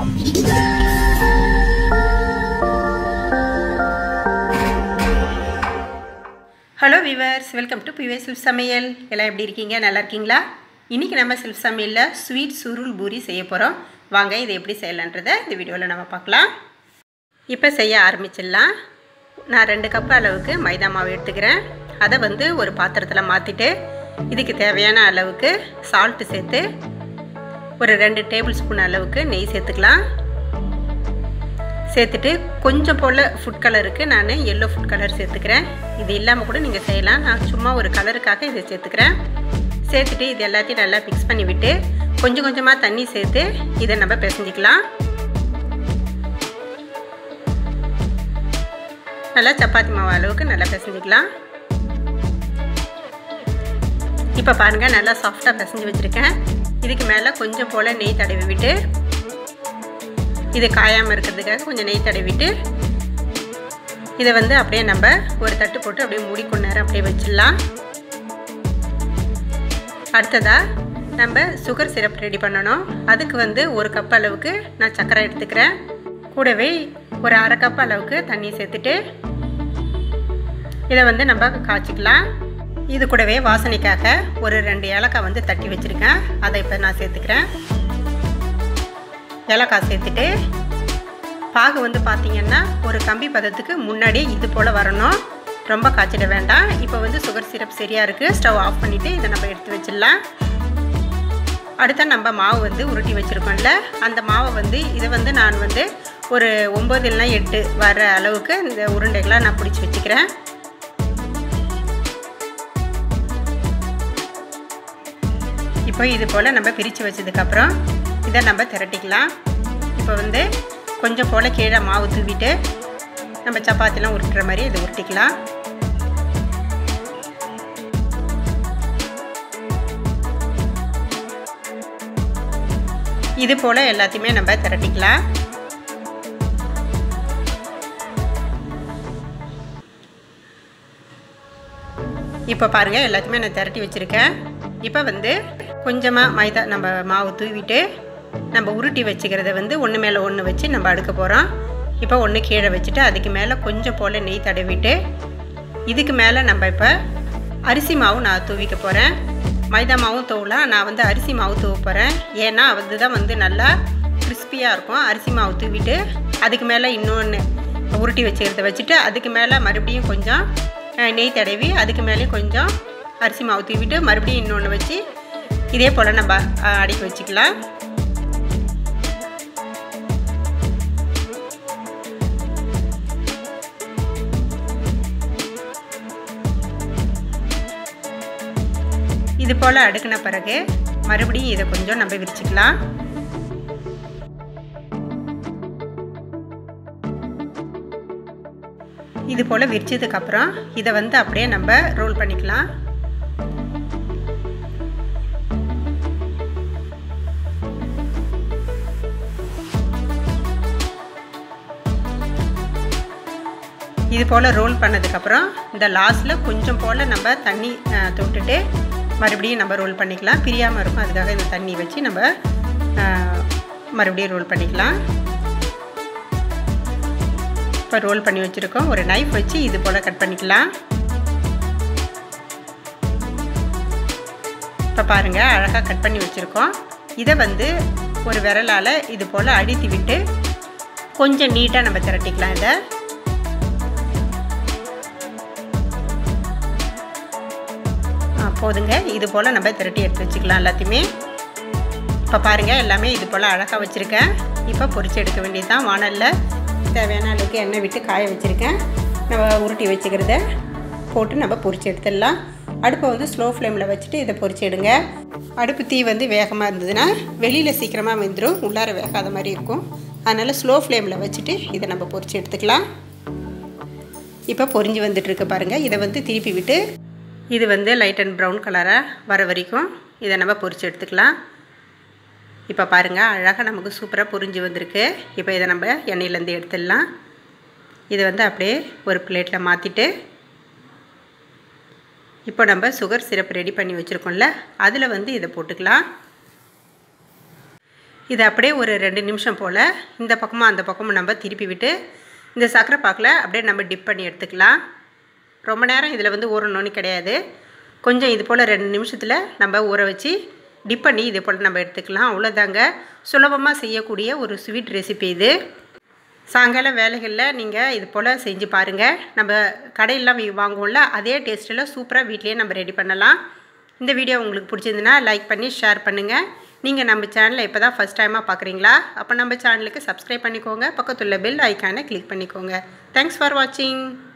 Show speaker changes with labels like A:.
A: hello viewers welcome to பிவே சில்ப் சமையல் எல்லாம் எப்படி இருக்கீங்க நல்லா இருக்கீங்களா இன்றைக்கி நம்ம சில்ப் சமையலில் ஸ்வீட் சுருள் பூரி செய்ய போகிறோம் வாங்க இதை எப்படி செய்யலான்றதை இந்த வீடியோவில் நம்ம பார்க்கலாம் இப்போ செய்ய ஆரம்பிச்சிடலாம் நான் ரெண்டு கப் அளவுக்கு மைதா மாவு எடுத்துக்கிறேன் அதை வந்து ஒரு பாத்திரத்தில் மாற்றிட்டு இதுக்கு தேவையான அளவுக்கு சால்ட்டு சேர்த்து ஒரு ரெண்டு டேபிள் ஸ்பூன் அளவுக்கு நெய் சேர்த்துக்கலாம் சேர்த்துட்டு கொஞ்சம் போல் ஃபுட் கலருக்கு நான் எல்லோ ஃபுட் கலர் சேர்த்துக்கிறேன் இது இல்லாமல் கூட நீங்கள் செய்யலாம் நான் சும்மா ஒரு கலருக்காக இதை சேர்த்துக்கிறேன் சேர்த்துட்டு இது எல்லாத்தையும் நல்லா மிக்ஸ் பண்ணி விட்டு கொஞ்சம் கொஞ்சமாக தண்ணி சேர்த்து இதை நம்ம பிசைஞ்சிக்கலாம் நல்லா சப்பாத்தி மாவு அளவுக்கு நல்லா பிசைஞ்சிக்கலாம் இப்போ பாருங்கள் நல்லா சாஃப்டாக பிசைஞ்சு வச்சுருக்கேன் இதுக்கு மேலே கொஞ்சம் போல் நெய் தடவி விட்டு இது காயாமல் இருக்கிறதுக்காக கொஞ்சம் நெய் தடவிட்டு இதை வந்து அப்படியே நம்ம ஒரு தட்டு போட்டு அப்படியே மூடி கொஞ்ச நேரம் அப்படியே வச்சிடலாம் அடுத்ததாக நம்ம சுகர் சிரப் ரெடி பண்ணணும் அதுக்கு வந்து ஒரு கப் அளவுக்கு நான் சர்க்கரை எடுத்துக்கிறேன் கூடவே ஒரு அரை கப் அளவுக்கு தண்ணி சேர்த்துட்டு இதை வந்து நம்ம காய்ச்சிக்கலாம் இது கூடவே வாசனைக்காக ஒரு ரெண்டு ஏலக்காய் வந்து தட்டி வச்சுருக்கேன் அதை இப்போ நான் சேர்த்துக்கிறேன் ஏலக்காய் சேர்த்துட்டு பாகு வந்து பார்த்திங்கன்னா ஒரு கம்பி பதத்துக்கு முன்னாடியே இது போல் வரணும் ரொம்ப காய்ச்சிட வேண்டாம் இப்போ வந்து சுகர் சிரப் சரியாக இருக்குது ஸ்டவ் ஆஃப் பண்ணிவிட்டு இதை நம்ம எடுத்து வச்சிடலாம் அடுத்த நம்ம மாவு வந்து உருட்டி வச்சுருக்கோம்ல அந்த மாவை வந்து இதை வந்து நான் வந்து ஒரு ஒம்பது இல்லைனா எட்டு வர அளவுக்கு இந்த உருண்டைகளாக நான் பிடிச்சி வச்சுக்கிறேன் இப்போ இது போல் நம்ம பிரித்து வச்சதுக்கப்புறம் இதை நம்ம திரட்டிக்கலாம் இப்போ வந்து கொஞ்சம் போல் கீழே மாவு தூவிட்டு நம்ம சப்பாத்திலாம் உருட்டுற மாதிரி இதை உருட்டிக்கலாம் இது போல் எல்லாத்தையுமே நம்ம திரட்டிக்கலாம் இப்போ பாருங்கள் எல்லாத்தையுமே நான் திரட்டி வச்சுருக்கேன் இப்போ வந்து கொஞ்சமாக மைதா நம்ம மாவு தூவிட்டு நம்ம உருட்டி வச்சுக்கிறத வந்து ஒன்று மேலே ஒன்று வச்சு நம்ம அடுக்க போகிறோம் இப்போ ஒன்று கீழே வச்சுட்டு அதுக்கு மேலே கொஞ்சம் போல் நெய் தடவிட்டு இதுக்கு மேலே நம்ம இப்போ அரிசி மாவு நான் தூவிக்க போகிறேன் மைதா மாவும் தூவலாம் நான் வந்து அரிசி மாவு தூவ போகிறேன் ஏன்னா அதுதான் வந்து நல்லா கிறிஸ்பியாக இருக்கும் அரிசி மாவு தூவிட்டு அதுக்கு மேலே இன்னொன்று உருட்டி வச்சுக்கிறத வச்சுட்டு அதுக்கு மேலே மறுபடியும் கொஞ்சம் நெய் தடவி அதுக்கு மேலேயும் கொஞ்சம் அரிசி மாவு தூவிட்டு மறுபடியும் இன்னொன்று வச்சு இதே போல் நம்ம அடுக்கி வச்சுக்கலாம் இது போல் அடுக்கின பிறகு மறுபடியும் இதை கொஞ்சம் நம்ம விரிச்சுக்கலாம் இது போல் விரிச்சதுக்கப்புறம் இதை வந்து அப்படியே நம்ம ரோல் பண்ணிக்கலாம் இது போல் ரோல் பண்ணதுக்கப்புறம் இந்த லாஸ்ட்டில் கொஞ்சம் போல் நம்ம தண்ணி தொட்டுட்டு மறுபடியும் நம்ம ரோல் பண்ணிக்கலாம் பிரியாமல் இருக்கும் அதுக்காக இந்த தண்ணி வச்சு நம்ம மறுபடியும் ரோல் பண்ணிக்கலாம் இப்போ ரோல் பண்ணி வச்சுருக்கோம் ஒரு நைஃப் வச்சு இது போல் கட் பண்ணிக்கலாம் இப்போ பாருங்கள் அழகாக கட் பண்ணி வச்சுருக்கோம் இதை வந்து ஒரு விரலால் இது போல் அழுத்தி விட்டு கொஞ்சம் நீட்டாக நம்ம திரட்டிக்கலாம் இதை போதுங்க இது போல் நம்ம திரட்டி எடுத்து வச்சுக்கலாம் எல்லாத்தையுமே இப்போ பாருங்கள் எல்லாமே இது போல் அழகாக வச்சுருக்கேன் இப்போ பொரிச்சு எடுக்க வேண்டியது தான் வானலில் தேவையான அளவுக்கு எண்ணெய் விட்டு காய வச்சுருக்கேன் நம்ம உருட்டி வச்சுக்கிறத போட்டு நம்ம பொரிச்சு எடுத்துடலாம் அடுப்பை வந்து ஸ்லோ ஃப்ளேமில் வச்சுட்டு இதை பொரிச்சு எடுங்க அடுப்பு தீ வந்து வேகமாக இருந்ததுன்னா வெளியில் சீக்கிரமாக வெந்துடும் உள்ளார வேகாத மாதிரி இருக்கும் அதனால் ஸ்லோ ஃப்ளேமில் வச்சுட்டு இதை நம்ம பொரிச்சு எடுத்துக்கலாம் இப்போ பொரிஞ்சு வந்துட்டுருக்கு பாருங்கள் இதை வந்து திருப்பி விட்டு இது வந்து லைட் அண்ட் ப்ரௌன் கலராக வர வரைக்கும் இதை நம்ம பொரித்து எடுத்துக்கலாம் இப்போ பாருங்கள் அழகாக நமக்கு சூப்பராக பொரிஞ்சு வந்திருக்கு இப்போ இதை நம்ம எண்ணெயிலேருந்து எடுத்துடலாம் இதை வந்து அப்படியே ஒரு பிளேட்டில் மாற்றிட்டு இப்போ நம்ம சுகர் சிரப் ரெடி பண்ணி வச்சுருக்கோம்ல அதில் வந்து இதை போட்டுக்கலாம் இதை அப்படியே ஒரு ரெண்டு நிமிஷம் போல் இந்த பக்கமும் அந்த பக்கமும் நம்ம திருப்பி விட்டு இந்த சர்க்கரை பாக்கில் அப்படியே நம்ம டிப் பண்ணி எடுத்துக்கலாம் ரொம்ப நேரம் இதில் வந்து ஊறணும்னு கிடையாது கொஞ்சம் இது போல் ரெண்டு நிமிஷத்தில் நம்ம ஊற வச்சு டிப் பண்ணி இதே போல் நம்ம எடுத்துக்கலாம் அவ்வளோதாங்க சுலபமாக செய்யக்கூடிய ஒரு ஸ்வீட் ரெசிபி இது சாயங்காலம் வேலைகளில் நீங்கள் இது போல் செஞ்சு பாருங்கள் நம்ம கடையெல்லாம் வாங்குவோம்ல அதே டேஸ்ட்டில் சூப்பராக வீட்லேயே நம்ம ரெடி பண்ணலாம் இந்த வீடியோ உங்களுக்கு பிடிச்சிருந்துன்னா லைக் பண்ணி ஷேர் பண்ணுங்கள் நீங்கள் நம்ம சேனலை இப்போ தான் ஃபஸ்ட் டைமாக பார்க்குறீங்களா அப்போ நம்ம சேனலுக்கு சப்ஸ்கிரைப் பண்ணிக்கோங்க பக்கத்துள்ள பெல் ஐக்கானை கிளிக் பண்ணிக்கோங்க தேங்க்ஸ் ஃபார் வாட்சிங்